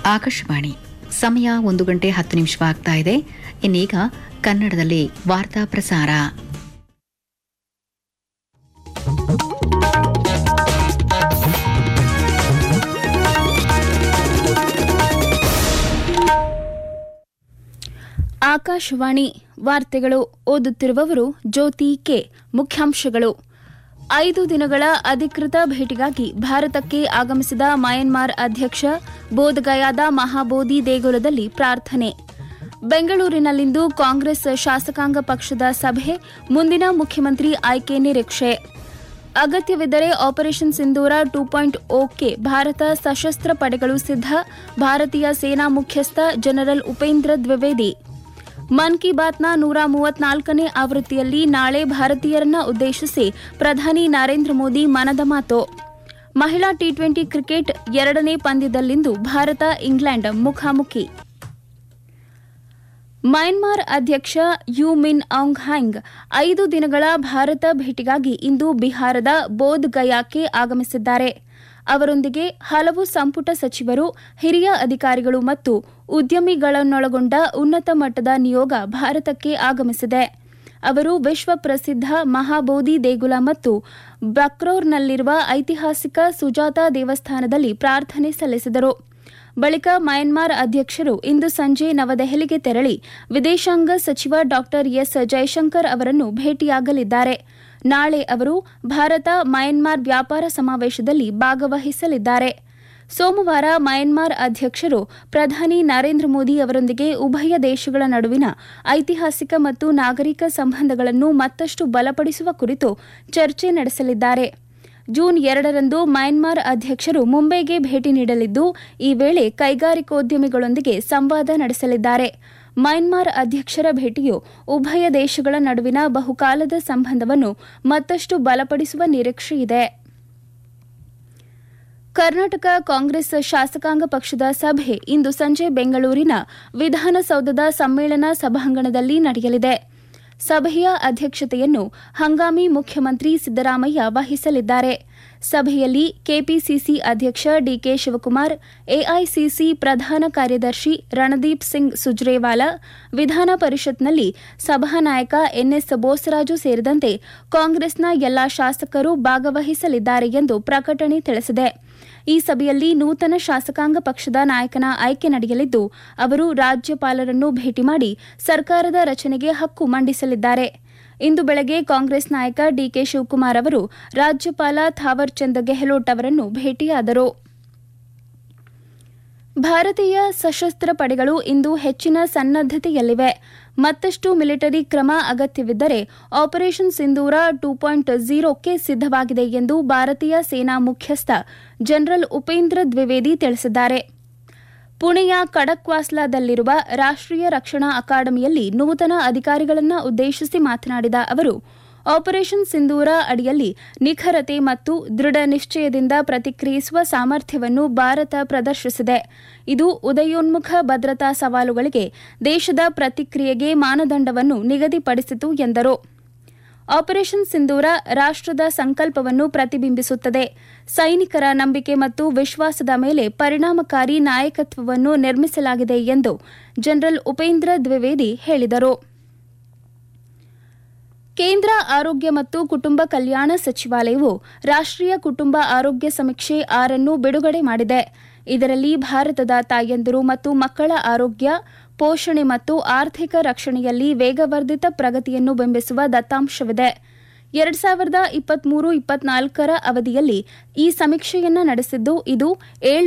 ಆಕಾಶವಾಣಿ ಸಮಯ ಒಂದು ಗಂಟೆ ಹತ್ತು ನಿಮಿಷವಾಗ್ತಾ ಇದೆ ಇನ್ನೀಗ ಕನ್ನಡದಲ್ಲಿ ವಾರ್ತಾ ಪ್ರಸಾರ ಆಕಾಶವಾಣಿ ವಾರ್ತೆಗಳು ಓದುತ್ತಿರುವವರು ಜ್ಯೋತಿ ಕೆ ಮುಖ್ಯಾಂಶಗಳು ಐದು ದಿನಗಳ ಅಧಿಕೃತ ಭೇಟಿಗಾಗಿ ಭಾರತಕ್ಕೆ ಆಗಮಿಸಿದ ಮಯನ್ಮಾರ್ ಅಧ್ಯಕ್ಷ ಬೋಧಗಯಾದ ಮಹಾಬೋಧಿ ದೇಗುಲದಲ್ಲಿ ಪ್ರಾರ್ಥನೆ ಬೆಂಗಳೂರಿನಲ್ಲಿಂದು ಕಾಂಗ್ರೆಸ್ ಶಾಸಕಾಂಗ ಪಕ್ಷದ ಸಭೆ ಮುಂದಿನ ಮುಖ್ಯಮಂತ್ರಿ ಆಯ್ಕೆ ನಿರೀಕ್ಷೆ ಅಗತ್ಯವಿದ್ದರೆ ಆಪರೇಷನ್ ಸಿಂಧೂರ ಟೂ ಪಾಯಿಂಟ್ ಓಕೆ ಭಾರತ ಸಶಸ್ತ್ರ ಪಡೆಗಳು ಸಿದ್ಧ ಭಾರತೀಯ ಸೇನಾ ಮುಖ್ಯಸ್ಥ ಜನರಲ್ ಉಪೇಂದ್ರ ದ್ವಿವೇದಿ ಮನ್ ಕಿ ಬಾತ್ನ ನೂರ ಮೂವತ್ನಾಲ್ಕನೇ ಆವೃತ್ತಿಯಲ್ಲಿ ನಾಳೆ ಭಾರತೀಯರನ್ನ ಉದ್ದೇಶಿಸಿ ಪ್ರಧಾನಿ ನರೇಂದ್ರ ಮೋದಿ ಮನದ ಮಾತು ಮಹಿಳಾ ಟಿ ಟ್ವೆಂಟಿ ಕ್ರಿಕೆಟ್ ಎರಡನೇ ಪಂದ್ಯದಲ್ಲಿಂದು ಭಾರತ ಇಂಗ್ಲೆಂಡ್ ಮುಖಾಮುಖಿ ಮಯನ್ಮಾರ್ ಅಧ್ಯಕ್ಷ ಯು ಮಿನ್ ಔಂಗ್ ಹ್ಯಾಂಗ್ ಐದು ದಿನಗಳ ಭಾರತ ಭೇಟಿಗಾಗಿ ಇಂದು ಬಿಹಾರದ ಬೋಧ್ ಗಯಾಕ್ಕೆ ಆಗಮಿಸಿದ್ದಾರೆ ಅವರೊಂದಿಗೆ ಹಲವು ಸಂಪುಟ ಸಚಿವರು ಹಿರಿಯ ಅಧಿಕಾರಿಗಳು ಮತ್ತು ಉದ್ಯಮಿಗಳನ್ನೊಳಗೊಂಡ ಉನ್ನತ ಮಟ್ಟದ ನಿಯೋಗ ಭಾರತಕ್ಕೆ ಆಗಮಿಸಿದೆ ಅವರು ವಿಶ್ವ ಪ್ರಸಿದ್ಧ ಮಹಾಬೋಧಿ ದೇಗುಲ ಮತ್ತು ಬಕ್ರೋರ್ನಲ್ಲಿರುವ ಐತಿಹಾಸಿಕ ಸುಜಾತ ದೇವಸ್ಥಾನದಲ್ಲಿ ಪ್ರಾರ್ಥನೆ ಸಲ್ಲಿಸಿದರು ಬಳಿಕ ಮಯನ್ಮಾರ್ ಅಧ್ಯಕ್ಷರು ಇಂದು ಸಂಜೆ ನವದೆಹಲಿಗೆ ತೆರಳಿ ವಿದೇಶಾಂಗ ಸಚಿವ ಡಾ ಎಸ್ ಜೈಶಂಕರ್ ಅವರನ್ನು ಭೇಟಿಯಾಗಲಿದ್ದಾರೆ ನಾಳೆ ಅವರು ಭಾರತ ಮಯನ್ಮಾರ್ ವ್ಯಾಪಾರ ಸಮಾವೇಶದಲ್ಲಿ ಭಾಗವಹಿಸಲಿದ್ದಾರೆ ಸೋಮವಾರ ಮಯನ್ಮಾರ್ ಅಧ್ಯಕ್ಷರು ಪ್ರಧಾನಿ ನರೇಂದ್ರ ಮೋದಿ ಅವರೊಂದಿಗೆ ಉಭಯ ದೇಶಗಳ ನಡುವಿನ ಐತಿಹಾಸಿಕ ಮತ್ತು ನಾಗರಿಕ ಸಂಬಂಧಗಳನ್ನು ಮತ್ತಷ್ಟು ಬಲಪಡಿಸುವ ಕುರಿತು ಚರ್ಚೆ ನಡೆಸಲಿದ್ದಾರೆ ಜೂನ್ ಎರಡರಂದು ಮಯನ್ಮಾರ್ ಅಧ್ಯಕ್ಷರು ಮುಂಬೈಗೆ ಭೇಟಿ ನೀಡಲಿದ್ದು ಈ ವೇಳೆ ಕೈಗಾರಿಕೋದ್ಯಮಿಗಳೊಂದಿಗೆ ಸಂವಾದ ನಡೆಸಲಿದ್ದಾರೆ ಮಯನ್ಮಾರ್ ಅಧ್ಯಕ್ಷರ ಭೇಟಿಯು ಉಭಯ ದೇಶಗಳ ನಡುವಿನ ಬಹುಕಾಲದ ಸಂಬಂಧವನ್ನು ಮತ್ತಷ್ಟು ಬಲಪಡಿಸುವ ನಿರೀಕ್ಷೆಯಿದೆ ಕರ್ನಾಟಕ ಕಾಂಗ್ರೆಸ್ ಶಾಸಕಾಂಗ ಪಕ್ಷದ ಸಭೆ ಇಂದು ಸಂಜೆ ಬೆಂಗಳೂರಿನ ವಿಧಾನಸೌಧದ ಸಮ್ಮೇಳನ ಸಭಾಂಗಣದಲ್ಲಿ ನಡೆಯಲಿದೆ ಸಭೆಯ ಅಧ್ಯಕ್ಷತೆಯನ್ನು ಹಂಗಾಮಿ ಮುಖ್ಯಮಂತ್ರಿ ಸಿದ್ದರಾಮಯ್ಯ ವಹಿಸಲಿದ್ದಾರೆ ಸಭೆಯಲ್ಲಿ ಕೆಪಿಸಿಸಿ ಅಧ್ಯಕ್ಷ ಡಿಕೆ ಶಿವಕುಮಾರ್ ಎಐಸಿಸಿ ಪ್ರಧಾನ ಕಾರ್ಯದರ್ಶಿ ರಣದೀಪ್ ಸಿಂಗ್ ಸುಜ್ರೇವಾಲಾ ವಿಧಾನ ಪರಿಷತ್ನಲ್ಲಿ ಸಭಾನಾಯಕ ಎನ್ಎಸ್ ಬೋಸರಾಜು ಸೇರಿದಂತೆ ಕಾಂಗ್ರೆಸ್ನ ಎಲ್ಲಾ ಶಾಸಕರು ಭಾಗವಹಿಸಲಿದ್ದಾರೆ ಎಂದು ಪ್ರಕಟಣೆ ತಿಳಿಸಿದೆ ಈ ಸಭೆಯಲ್ಲಿ ನೂತನ ಶಾಸಕಾಂಗ ಪಕ್ಷದ ನಾಯಕನ ಆಯ್ಕೆ ನಡೆಯಲಿದ್ದು ಅವರು ರಾಜ್ಯಪಾಲರನ್ನು ಭೇಟಿ ಮಾಡಿ ಸರ್ಕಾರದ ರಚನೆಗೆ ಹಕ್ಕು ಮಂಡಿಸಲಿದ್ದಾರೆ ಇಂದು ಬೆಳಗ್ಗೆ ಕಾಂಗ್ರೆಸ್ ನಾಯಕ ಡಿಕೆ ಶಿವಕುಮಾರ್ ಅವರು ರಾಜ್ಯಪಾಲ ಥಾವರ್ಚಂದ್ ಗೆಹ್ಲೋಟ್ ಅವರನ್ನು ಭೇಟಿಯಾದರು ಭಾರತೀಯ ಸಶಸ್ತ್ರ ಪಡೆಗಳು ಇಂದು ಹೆಚ್ಚಿನ ಸನ್ನದ್ದತೆಯಲ್ಲಿವೆ ಮತ್ತಷ್ಟು ಮಿಲಿಟರಿ ಕ್ರಮ ಅಗತ್ಯವಿದ್ದರೆ ಆಪರೇಷನ್ ಸಿಂಧೂರ ಟೂ ಪಾಯಿಂಟ್ ಝೀರೋಕ್ಕೆ ಸಿದ್ದವಾಗಿದೆ ಎಂದು ಭಾರತೀಯ ಸೇನಾ ಮುಖ್ಯಸ್ಥ ಜನರಲ್ ಉಪೇಂದ್ರ ದ್ವಿವೇದಿ ತಿಳಿಸಿದ್ದಾರೆ ಪುಣೆಯ ಕಡಕ್ವಾಸ್ಲಾದಲ್ಲಿರುವ ರಾಷ್ಟ್ರೀಯ ರಕ್ಷಣಾ ಅಕಾಡೆಮಿಯಲ್ಲಿ ನೂತನ ಅಧಿಕಾರಿಗಳನ್ನು ಉದ್ದೇಶಿಸಿ ಮಾತನಾಡಿದ ಅವರು ಆಪರೇಷನ್ ಸಿಂಧೂರ ಅಡಿಯಲ್ಲಿ ನಿಖರತೆ ಮತ್ತು ದೃಢ ನಿಶ್ಚಯದಿಂದ ಪ್ರತಿಕ್ರಿಯಿಸುವ ಸಾಮರ್ಥ್ಯವನ್ನು ಭಾರತ ಪ್ರದರ್ಶಿಸಿದೆ ಇದು ಉದಯೋನ್ಮುಖ ಭದ್ರತಾ ಸವಾಲುಗಳಿಗೆ ದೇಶದ ಪ್ರತಿಕ್ರಿಯೆಗೆ ಮಾನದಂಡವನ್ನು ನಿಗದಿಪಡಿಸಿತು ಎಂದರು ಆಪರೇಷನ್ ಸಿಂಧೂರ ರಾಷ್ಟದ ಸಂಕಲ್ಪವನ್ನು ಪ್ರತಿಬಿಂಬಿಸುತ್ತದೆ ಸೈನಿಕರ ನಂಬಿಕೆ ಮತ್ತು ವಿಶ್ವಾಸದ ಮೇಲೆ ಪರಿಣಾಮಕಾರಿ ನಾಯಕತ್ವವನ್ನು ನಿರ್ಮಿಸಲಾಗಿದೆ ಎಂದು ಜನರಲ್ ಉಪೇಂದ್ರ ದ್ವಿವೇದಿ ಹೇಳಿದರು ಕೇಂದ್ರ ಆರೋಗ್ಯ ಮತ್ತು ಕುಟುಂಬ ಕಲ್ಯಾಣ ಸಚಿವಾಲಯವು ರಾಷ್ಟ್ರೀಯ ಕುಟುಂಬ ಆರೋಗ್ಯ ಸಮೀಕ್ಷೆ ಆರನ್ನು ಬಿಡುಗಡೆ ಮಾಡಿದೆ ಇದರಲ್ಲಿ ಭಾರತದ ತಾಯಂದಿರು ಮತ್ತು ಮಕ್ಕಳ ಆರೋಗ್ಯ ಪೋಷಣೆ ಮತ್ತು ಆರ್ಥಿಕ ರಕ್ಷಣೆಯಲ್ಲಿ ವೇಗವರ್ಧಿತ ಪ್ರಗತಿಯನ್ನು ಬಿಂಬಿಸುವ ದತ್ತಾಂಶವಿದೆ ಎರಡ್ ಸಾವಿರದ ಇಪ್ಪತ್ಮೂರು ಇಪ್ಪತ್ನಾಲ್ಕರ ಅವಧಿಯಲ್ಲಿ ಈ ಸಮೀಕ್ಷೆಯನ್ನ ನಡೆಸಿದ್ದು ಇದು ಏಳು